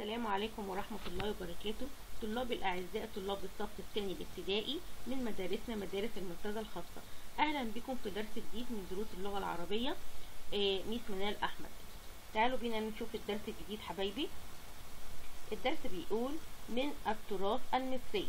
السلام عليكم ورحمة الله وبركاته طلاب الأعزاء طلاب الصف الثاني الابتدائي من مدارسنا مدارس المنتدى الخاصة أهلا بكم في درس جديد من دروس اللغة العربية آه، ميس منال أحمد تعالوا بينا نشوف الدرس الجديد حبايبي الدرس بيقول من التراث المصري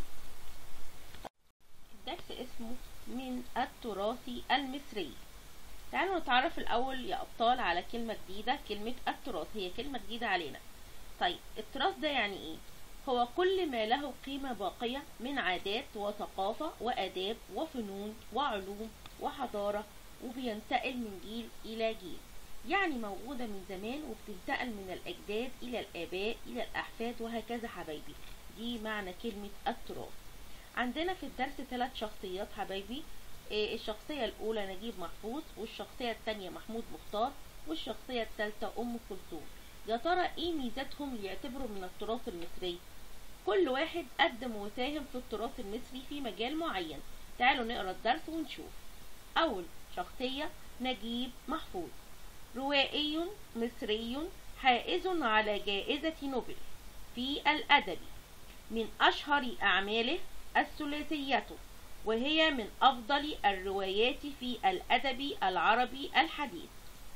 الدرس اسمه من التراث المصري تعالوا نتعرف الأول يا أبطال على كلمة جديدة كلمة التراث هي كلمة جديدة علينا طيب التراث ده يعني ايه هو كل ما له قيمة باقية من عادات وثقافة وآداب وفنون وعلوم وحضارة وبينتقل من جيل إلى جيل يعني موجودة من زمان وبتنتقل من الأجداد إلى الآباء إلى الأحفاد وهكذا حبايبي دي معنى كلمة التراث عندنا في الدرس ثلاث شخصيات حبايبي إيه الشخصية الأولى نجيب محفوظ والشخصية الثانية محمود مختار والشخصية الثالثة أم كلثوم يا ترى ايه ميزاتهم اللي يعتبروا من التراث المصري كل واحد قدم وساهم في التراث المصري في مجال معين تعالوا نقرا الدرس ونشوف اول شخصية نجيب محفوظ روائي مصري حائز على جائزة نوبل في الأدب من أشهر أعماله الثلاثية وهي من أفضل الروايات في الأدب العربي الحديث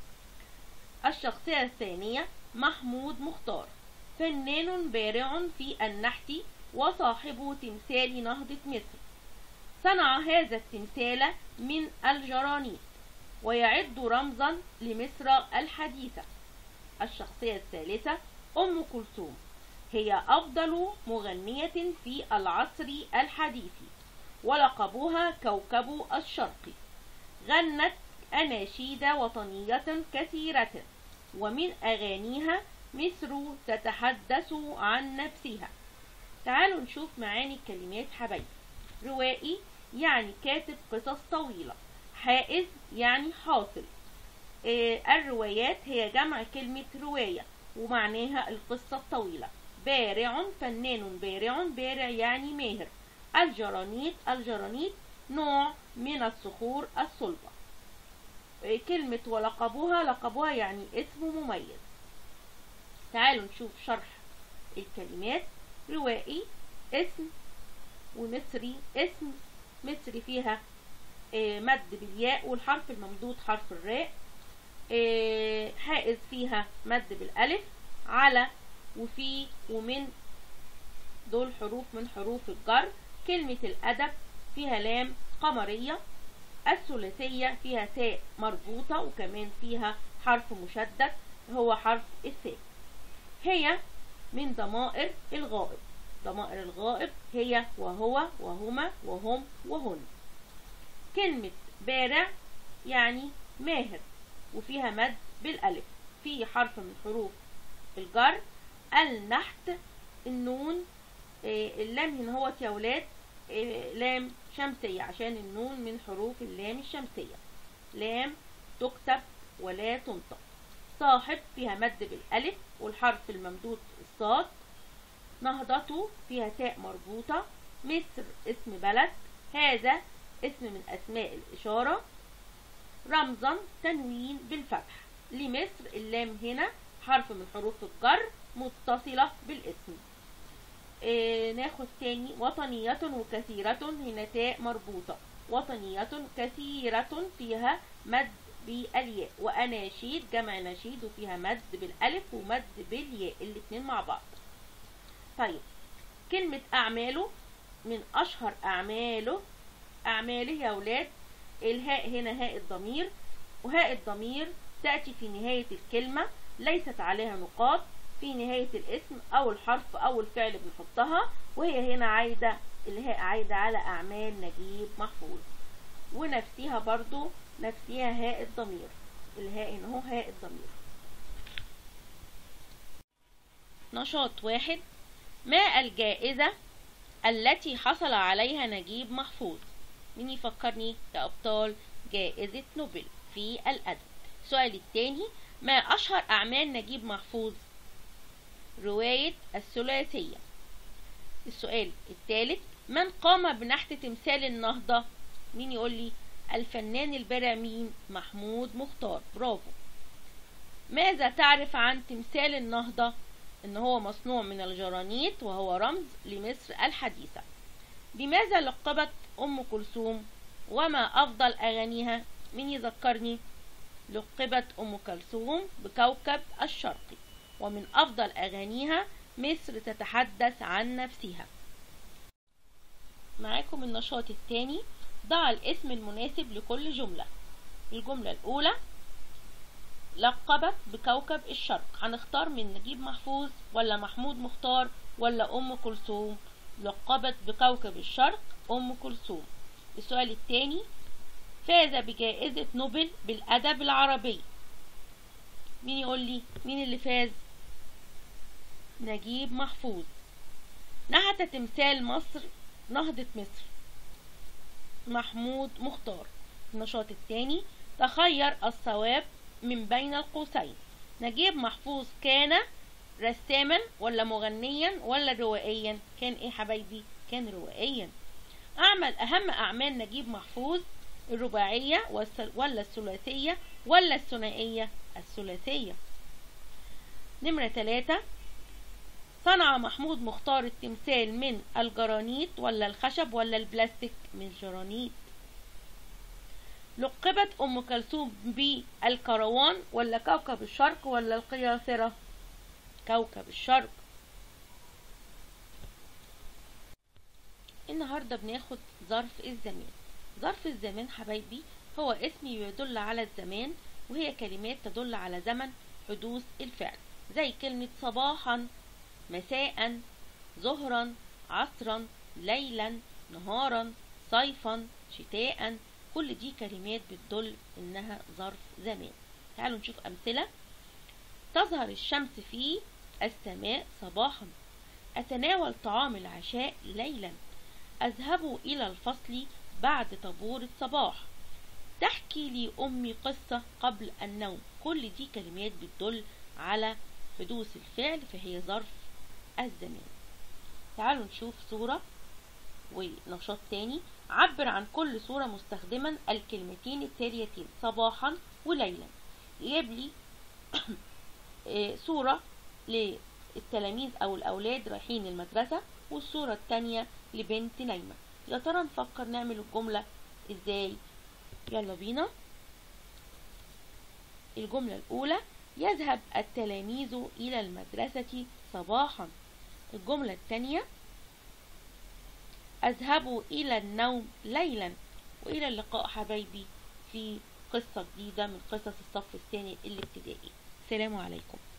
الشخصية الثانية محمود مختار فنان بارع في النحت وصاحب تمثال نهضة مصر صنع هذا التمثال من الجرانيت ويعد رمزا لمصر الحديثة الشخصية الثالثة أم كلثوم هي أفضل مغنية في العصر الحديث ولقبوها كوكب الشرق غنت أناشيد وطنية كثيرة ومن أغانيها مصر تتحدث عن نفسها تعالوا نشوف معاني الكلمات حبايبي روائي يعني كاتب قصص طويلة حائز يعني حاصل آه الروايات هي جمع كلمة رواية ومعناها القصة الطويلة بارع فنان بارع بارع يعني ماهر الجرانيت الجرانيت نوع من الصخور الصلبة كلمة ولقبوها لقبوها يعني اسم مميز تعالوا نشوف شرح الكلمات روائي اسم ومصري اسم مصري فيها مد بالياء والحرف الممدود حرف الراء حائز فيها مد بالالف على وفي ومن دول حروف من حروف الجر كلمة الأدب فيها لام قمرية الثلاثية فيها تاء مربوطة وكمان فيها حرف مشدد هو حرف الثاء هي من ضمائر الغائب ضمائر الغائب هي وهو وهما وهم وهن كلمة بارع يعني ماهر وفيها مد بالألف في حرف من حروف الجر النحت النون اللام هنا هو يا ولاد لام شمسية عشان النون من حروف اللام الشمسية لام تكتب ولا تنطق صاحب فيها مد بالألف والحرف الممدود الصاد نهضته فيها تاء مربوطة مصر اسم بلد هذا اسم من أسماء الإشارة رمزا تنوين بالفتح لمصر اللام هنا حرف من حروف الجر متصلة بالاسم آه ناخد تاني وطنية وكثيرة هنا تاء مربوطة وطنية كثيرة فيها مد بالياء وأناشيد جمع نشيد وفيها مد بالألف ومد بالياء الاتنين مع بعض طيب كلمة أعماله من أشهر أعماله أعماله يا ولاد الهاء هنا هاء الضمير وهاء الضمير تأتي في نهاية الكلمة ليست عليها نقاط في نهاية الاسم أو الحرف أو الفعل بنحطها وهي هنا عايدة الهاء عايدة على أعمال نجيب محفوظ ونفسيها برضو نفسيها هاء الضمير الهاء هنا هو هاء الضمير نشاط واحد ما الجائزة التي حصل عليها نجيب محفوظ مين يفكرني يا أبطال جائزة نوبل في الأدب السؤال الثاني ما أشهر أعمال نجيب محفوظ رواية الثلاثية السؤال الثالث من قام بنحت تمثال النهضة مين يقول لي الفنان البارع مين محمود مختار برافو ماذا تعرف عن تمثال النهضة ان هو مصنوع من الجرانيت وهو رمز لمصر الحديثة بماذا لقبت ام كلثوم وما افضل اغانيها مين يذكرني لقبت ام كلثوم بكوكب الشرق ومن افضل اغانيها مصر تتحدث عن نفسها معاكم النشاط الثاني ضع الاسم المناسب لكل جملة الجملة الأولى لقبت بكوكب الشرق هنختار من نجيب محفوظ ولا محمود مختار ولا أم كلثوم لقبت بكوكب الشرق أم كلثوم السؤال الثاني فاز بجائزة نوبل بالأدب العربي مين يقول لي مين اللي فاز نجيب محفوظ نحت تمثال مصر نهضة مصر محمود مختار النشاط الثاني تخير الصواب من بين القوسين نجيب محفوظ كان رساما ولا مغنيا ولا روائيا كان ايه حبايبي كان روائيا اعمل اهم اعمال نجيب محفوظ الرباعية ولا الثلاثية ولا الثنائية الثلاثية نمرة ثلاثة صنع محمود مختار التمثال من الجرانيت ولا الخشب ولا البلاستيك من الجرانيت لقبت أم كلثوم بالكروان ولا كوكب الشرق ولا القياصرة كوكب الشرق النهاردة بناخد ظرف الزمان ظرف الزمان حبايبي هو اسم يدل على الزمان وهي كلمات تدل على زمن حدوث الفعل زي كلمة صباحا مساء ظهرا عصرا ليلا نهارا صيفا شتاء كل دي كلمات بتدل انها ظرف زمان تعالوا نشوف امثلة تظهر الشمس في السماء صباحا اتناول طعام العشاء ليلا اذهب الى الفصل بعد طابور الصباح تحكي لي امي قصة قبل النوم كل دي كلمات بتدل على حدوث الفعل فهي ظرف الزمان تعالوا نشوف صورة ونشاط تاني عبر عن كل صورة مستخدما الكلمتين التاليتين صباحا وليلا جاب لي صورة للتلاميذ أو الأولاد رايحين المدرسة والصورة التانية لبنت نايمة يا ترى نفكر نعمل الجملة ازاي يلا بينا الجملة الأولى يذهب التلاميذ إلى المدرسة صباحا الجملة الثانية أذهب إلى النوم ليلا وإلى اللقاء حبايبي في قصة جديدة من قصص الصف الثاني الابتدائي سلام عليكم